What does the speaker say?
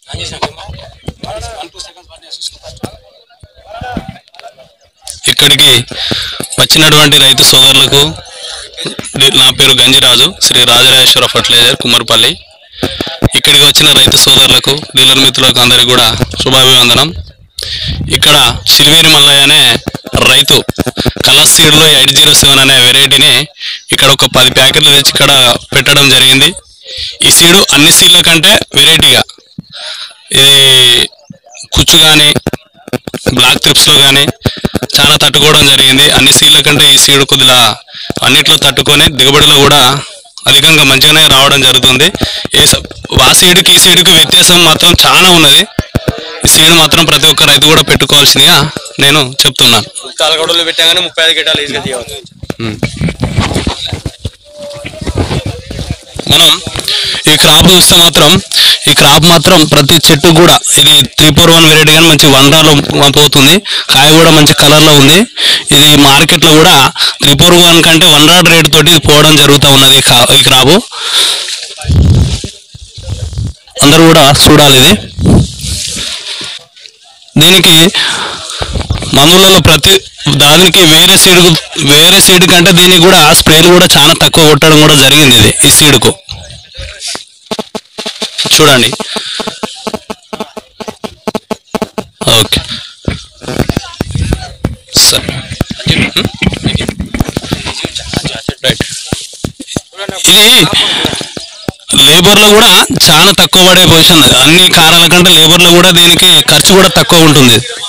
ఇక్కడికి వచ్చినటువంటి రైతు సోదరులకు నా పేరు గంజిరాజు శ్రీ రాజరాజేశ్వర ఫర్టిలైజర్ కుమ్మరిపల్లి ఇక్కడికి వచ్చిన రైతు సోదరులకు డీలర్ మిత్రులకు అందరికీ కూడా శుభాభివందనం ఇక్కడ సిరివేరి మల్లయ్య అనే రైతు కలర్ సీడ్లో ఎయిట్ జీరో సెవెన్ అనే వెరైటీని ఇక్కడ ఒక పది ప్యాకెట్లు తెచ్చి ఇక్కడ పెట్టడం జరిగింది ఈ సీడు అన్ని సీడ్ల కంటే వెరైటీగా ఇది కుచ్చు కానీ బ్లాక్ ట్రిప్స్లో కానీ చాలా తట్టుకోవడం జరిగింది అన్ని సీడ్ల కంటే ఈ సీడ్ కొద్దిగా అన్నిట్లో తట్టుకొని దిగుబడిలో కూడా అధికంగా మంచిగానే రావడం జరుగుతుంది ఏ స- ఆ సీడ్కి ఈ సీడ్కి వ్యత్యాసం మాత్రం చాలా ఉన్నది ఈ సీడ్ మాత్రం ప్రతి ఒక్క రైతు కూడా పెట్టుకోవాల్సిందిగా నేను చెప్తున్నాను తలగడలు పెట్టాగానే ముప్పై ఐదు గిట్టాలు ఈజీగా తీయవచ్చు మనం ఈ క్రాప్ చూస్తే మాత్రం ఈ క్రాప్ మాత్రం ప్రతి చెట్టు కూడా ఇది త్రీ ఫోర్ వన్ వెరైటీ కానీ మంచి వండర్లో పోతుంది కాయ కూడా మంచి కలర్లో ఉంది ఇది మార్కెట్లో కూడా త్రీ ఫోర్ వన్ కంటే వన్ రాడ్ రేట్ తోటి ఇది పోవడం జరుగుతూ ఉన్నది ఈ కా- ఈ క్రాపు అందరూ కూడా చూడాలి ఇది దీనికి మందులలో ప్రతి దానికి వేరే సీడ్ వేరే సీడ్ కంటే దీనికి కూడా స్ప్రేలు కూడా చాలా తక్కువ కొట్టడం కూడా జరిగింది ఇది ఈ సీడ్కు చూడండి ఓకే సరే రైట్ ఇది లేబర్లో కూడా చాలా తక్కువ పడే పొజిషన్ అన్ని కారాల కంటే లేబర్లో కూడా దీనికి ఖర్చు కూడా తక్కువ ఉంటుంది